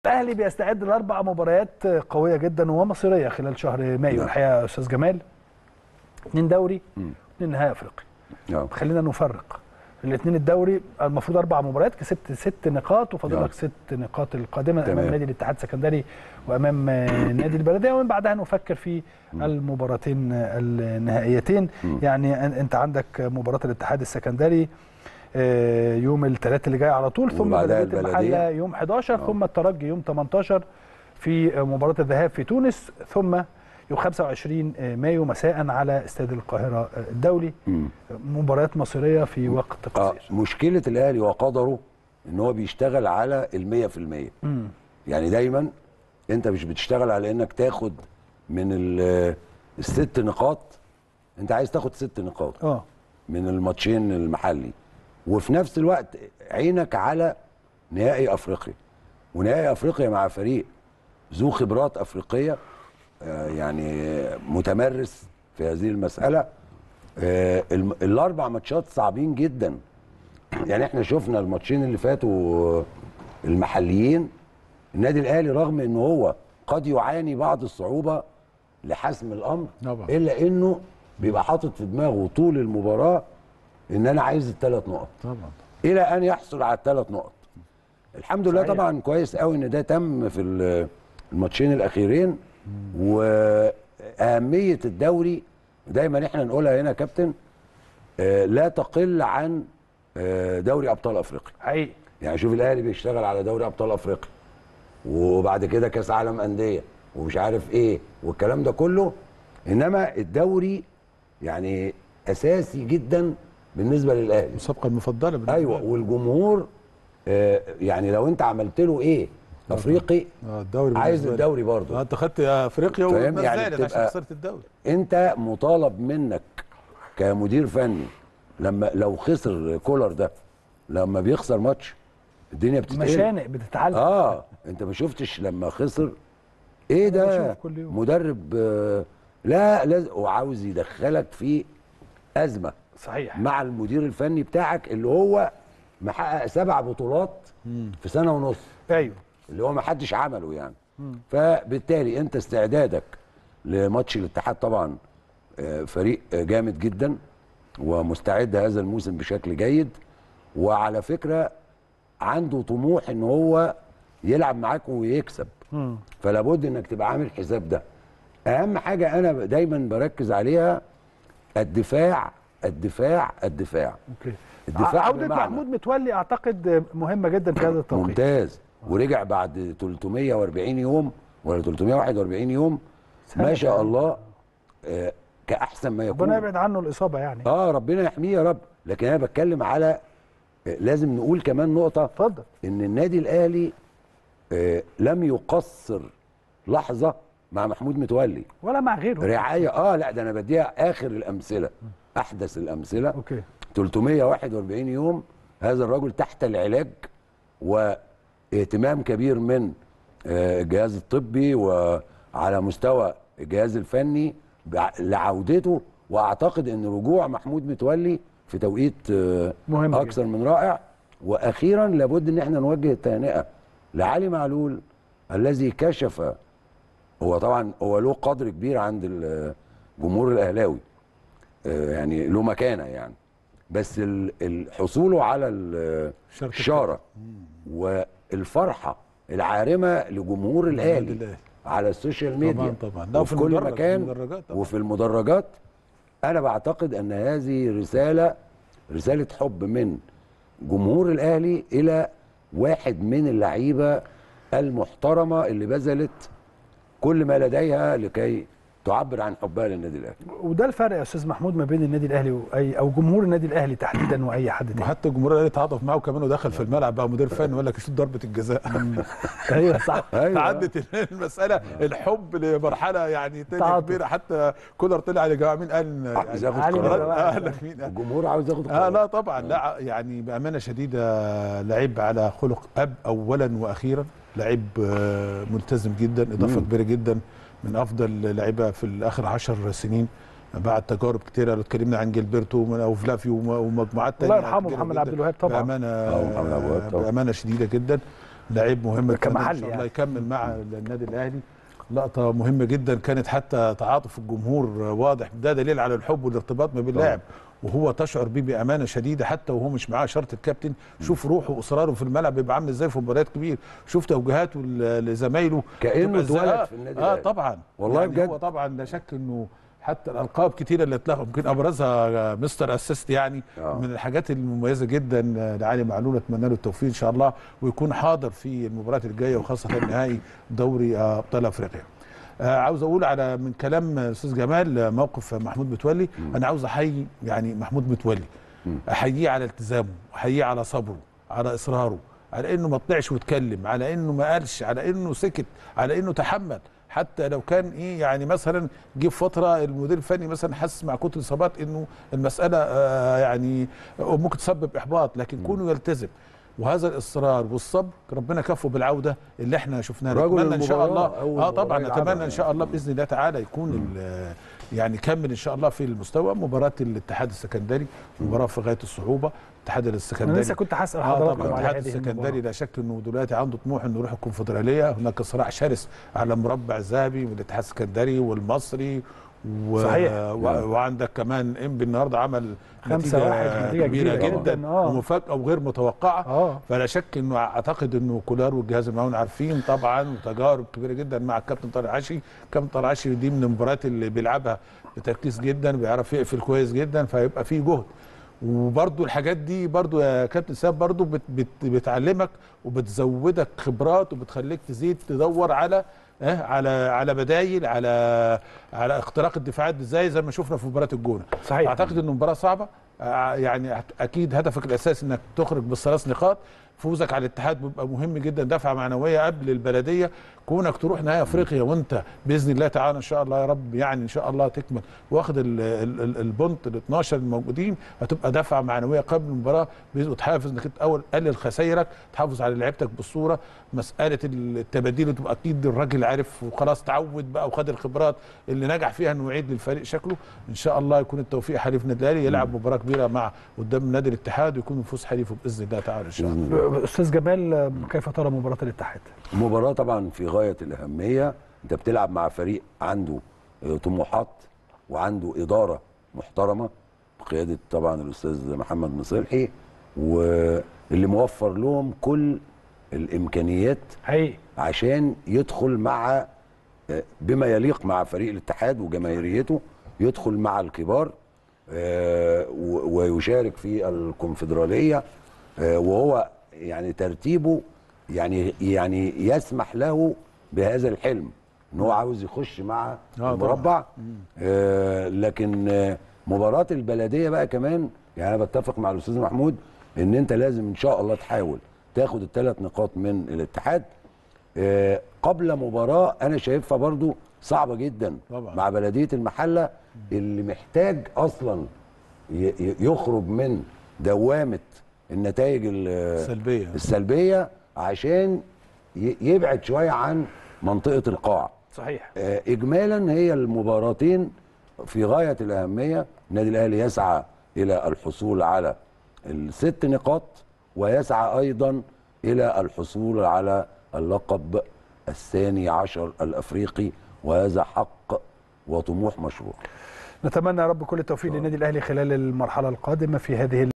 الاهلي بيستعد لاربع مباريات قويه جدا ومصيريه خلال شهر مايو نعم. الحقيقه يا استاذ جمال اثنين دوري مم. اثنين نهائي افريقي نعم خلينا نفرق الاثنين الدوري المفروض اربع مباريات كسبت ست نقاط وفاضل نعم. لك ست نقاط القادمه تمام. امام نادي الاتحاد السكندري وامام آه، نادي البلديه ومن بعدها نفكر في المباراتين آه، النهائيتين مم. يعني أن- انت عندك مباراه الاتحاد السكندري آه، يوم الثلاث اللي جاي على طول ثم وبعدها بلديه البلدية. المحله يوم 11 آه. ثم الترجي يوم 18 في مباراه الذهاب في تونس ثم يوم 25 مايو مساء على استاد القاهره الدولي مم. مباريات مصيريه في وقت آه قصير مشكله الاهلي وقدره ان هو بيشتغل على ال 100% مم. يعني دايما انت مش بتشتغل على انك تاخد من ال- الست نقاط انت عايز تاخد ست نقاط اه من الماتشين المحلي وفي نفس الوقت عينك على نهائي افريقيا ونهائي افريقيا مع فريق ذو خبرات افريقيه آه، يعني متمرس في هذه المساله آه، الم- الاربع ماتشات صعبين جدا يعني احنا شفنا الماتشين اللي فاتوا المحليين النادي الاهلي رغم ان هو قد يعاني بعض الصعوبه لحسم الامر طبعا. الا انه بيبقى حاطط في دماغه طول المباراه ان انا عايز الثلاث نقط طبعا الى ان يحصل على الثلاث نقط الحمد لله صحيح. طبعا كويس قوي ان ده تم في ال- الماتشين الاخيرين واهميه الدوري دايما احنا نقولها هنا يا كابتن آه، لا تقل عن آه، دوري ابطال افريقيا حقيقي يعني شوف الاهلي بيشتغل على دوري ابطال افريقيا وبعد كده كاس عالم انديه ومش عارف ايه والكلام ده كله انما الدوري يعني اساسي جدا بالنسبه للاهلي المسابقه المفضله بالنسبة ايوه لي. والجمهور آه، يعني لو انت عملت له ايه افريقي آه، الدوري عايز بالنسبة لي. الدوري برضه آه، انت خدت افريقيا فاهم؟ يعني ونزلت عشان بتبقى- خسرت الدوري انت مطالب منك كمدير فني لما لو خسر كولر ده لما بيخسر ماتش الدنيا بتتقلب مشانق بتتعلم اه انت ما شفتش لما خسر ايه ده بشوف كل يوم. مدرب آه لا لازم وعاوز يدخلك في ازمه صحيح مع المدير الفني بتاعك اللي هو محقق سبع بطولات في سنه ونص ايوه اللي هو ما حدش عمله يعني فبالتالي انت استعدادك لماتش الاتحاد طبعا آه، فريق آه، جامد جدا ومستعد هذا الموسم بشكل جيد وعلى فكره عنده طموح ان هو يلعب معاك ويكسب مم. فلا بد انك تبقى عامل حساب ده اهم حاجه انا دايما بركز عليها الدفاع الدفاع الدفاع اوكي الدفاع عوده بمعنى. محمود متولي اعتقد مهمه جدا في هذا التوقيت ممتاز ورجع بعد 340 يوم ولا 341 يوم ما شاء كمان. الله آه، كاحسن ما يكون ربنا يبعد عنه الاصابه يعني اه ربنا يحميه يا رب لكن انا بتكلم على آه، لازم نقول كمان نقطه اتفضل ان النادي الاهلي آه، لم يقصر لحظه مع محمود متولي ولا مع غيره رعايه اه لا ده انا بديها اخر الامثله احدث الامثله اوكي 341 يوم هذا الرجل تحت العلاج واهتمام كبير من آه، الجهاز الطبي وعلى مستوى الجهاز الفني بع- لعودته واعتقد ان رجوع محمود متولي في توقيت آه، مهم اكثر من رائع واخيرا لابد ان احنا نوجه التهنئه لعلي معلول الذي كشف هو طبعا هو له قدر كبير عند الجمهور الاهلاوي آه، يعني له مكانه يعني بس ال- ال- حصوله على ال- شرط الشاره والفرحه العارمه لجمهور الاهلي الأهلي. على السوشيال ميديا طبعا طبعا لا وفي وفي كل المدرج- مكان في المدرجات طبعا. وفي المدرجات انا بعتقد ان هذه رساله رساله حب من جمهور الاهلي الى واحد من اللعيبه المحترمه اللي بذلت كل ما لديها لكي تعبر عن حبها للنادي الاهلي وده الفرق يا استاذ محمود ما بين النادي الاهلي واي او جمهور النادي الاهلي تحديدا واي حد تاني وحتى الجمهور الاهلي تعاطف معاه كمان ودخل في الملعب بقى مدير فني وقال لك شوط ضربه الجزاء ايوه صح ايوه عدت المساله الحب لمرحله يعني تانية تعاطف. كبيره حتى كولر طلع يا جماعه مين قال عايز ياخد علي قرار. بن قال لك مين قال الجمهور عاوز ياخد اه قرار. لا طبعا لا يعني بامانه شديده لعيب على خلق اب اولا واخيرا لعيب آه، ملتزم جدا اضافه مم. كبيره جدا من افضل لعيبه في الاخر عشر سنين بعد تجارب كتيره لو اتكلمنا عن جilberto ومن- وفلافيو وم- ومجموعات تانية الله يرحمه كبيرة محمد جداً. عبد الوهاب طبعا بامانه آه، محمد عبد الوهاب طبعاً. بامانه شديده جدا لعيب مهم كمان كمحلي ان شاء الله يعني. يكمل مع النادي الاهلي لقطه مهمه جدا كانت حتى تعاطف الجمهور واضح ده دليل على الحب والارتباط ما بين طبعا. اللاعب وهو تشعر بيه بامانه شديده حتى وهو مش معاه شرط الكابتن شوف روحه واصراره في الملعب بيبقى عامل ازاي في مباريات كبير شوف توجيهاته ل- لزمايله كأنه تبقى إزاي. اتولد آه، في النادي اه الأهلي. طبعا والله يعني بجد. هو طبعا لا شك انه حتى الالقاب كتيره اللي اتلغوا يمكن ابرزها مستر اسيست يعني آه. من الحاجات المميزه جدا لعلي معلول اتمنى له التوفيق ان شاء الله ويكون حاضر في المباريات الجايه وخاصه نهائي دوري آه، ابطال افريقيا. آه، عاوز اقول على من كلام الاستاذ جمال آه، موقف محمود متولي انا عاوز احيي يعني محمود متولي احييه على التزامه احييه على صبره على اصراره على انه ما طلعش واتكلم على انه ما قالش على انه سكت على انه تحمل حتى لو كان ايه يعني مثلا جه في فتره المدير الفني مثلا حس مع كتر الاصابات انه المساله آه يعني ممكن تسبب احباط لكن كونه يلتزم وهذا الاصرار والصبر ربنا كفه بالعوده اللي احنا شفناها رجل نتمنى ان شاء المباراة، الله أول اه طبعا مباراة يلعبها نتمنى ان شاء الله باذن الله تعالى يكون ال- يعني كمل ان شاء الله في المستوى مباراه الاتحاد السكندري مباراه في غايه الصعوبه الاتحاد انا السكندري لسه كنت هسال اه حضراتكم طبعا على الاتحاد هذه السكندري المباراة. لا شك انه دلوقتي عنده طموح انه يروح الكونفدراليه هناك صراع شرس على مربع ذهبي من الاتحاد السكندري والمصري و... صحيح. و... وعندك كمان انبي النهارده عمل خمسة نتيجة واحد، نتيجة كبيره كبيرة جدا جداً، آه. ومفاجاه وغير متوقعه اه فلا شك انه اعتقد انه كولار والجهاز المعاون عارفين طبعا وتجارب كبيره جدا مع الكابتن طارق عشي الكابتن طارق عشي دي من المباريات اللي بيلعبها بتركيز جدا بيعرف يقفل كويس جدا فيبقى فيه جهد وبرضو الحاجات دي برضو يا كابتن ساب برضو بت بت بتعلمك وبتزودك خبرات وبتخليك تزيد تدور على اه على على بدايل على على اختراق الدفاعات ازاي زي ما شفنا في مباراه الجونه صحيح. اعتقد انه مباراه صعبه آه، يعني هت- اكيد هدفك الاساسي انك تخرج بالثلاث نقاط فوزك على الاتحاد بيبقى مهم جدا دفعه معنويه قبل البلديه كونك تروح نهائي افريقيا وانت باذن الله تعالى ان شاء الله يا رب يعني ان شاء الله تكمل واخد ال- ال- ال- البونت ال 12 الموجودين هتبقى دفعه معنويه قبل المباراه بإذن- وتحافظ انك انت اول قلل خسائرك تحافظ على لعيبتك بالصوره مساله التباديل تبقى اكيد الراجل عارف وخلاص تعود بقى وخد الخبرات اللي نجح فيها انه يعيد للفريق شكله ان شاء الله يكون التوفيق حليف النادي الاهلي يلعب مباراه كبيره مع قدام نادي الاتحاد ويكون الفوز حليفه باذن الله تعالى ان شاء الله استاذ جمال كيف ترى مباراه الاتحاد؟ مباراة طبعا في غاية الأهمية أنت بتلعب مع فريق عنده آه، طموحات وعنده إدارة محترمة بقيادة طبعا الأستاذ محمد مصلحي واللي موفر لهم كل الإمكانيات حقيقي عشان يدخل مع آه، بما يليق مع فريق الاتحاد وجماهيريته يدخل مع الكبار آه، و- ويشارك في الكونفدرالية آه، وهو يعني ترتيبه يعني يعني يسمح له بهذا الحلم ان هو عاوز يخش مع طبعاً. المربع آه لكن آه مباراة البلدية بقى كمان يعني انا بتفق مع الاستاذ محمود ان انت لازم ان شاء الله تحاول تاخد الثلاث نقاط من الاتحاد آه قبل مباراة انا شايفها برضو صعبة جدا طبعاً. مع بلدية المحلة اللي محتاج اصلا ي- ي- يخرج من دوامة النتائج ال- سلبيه السلبية عشان ي- يبعد شوية عن منطقة القاع صحيح آه، اجمالا هي المباراتين في غايه الاهميه النادي الاهلي يسعى الى الحصول على الست نقاط ويسعى ايضا الى الحصول على اللقب الثاني عشر الافريقي وهذا حق وطموح مشروع نتمنى يا رب كل التوفيق للنادي الاهلي خلال المرحله القادمه في هذه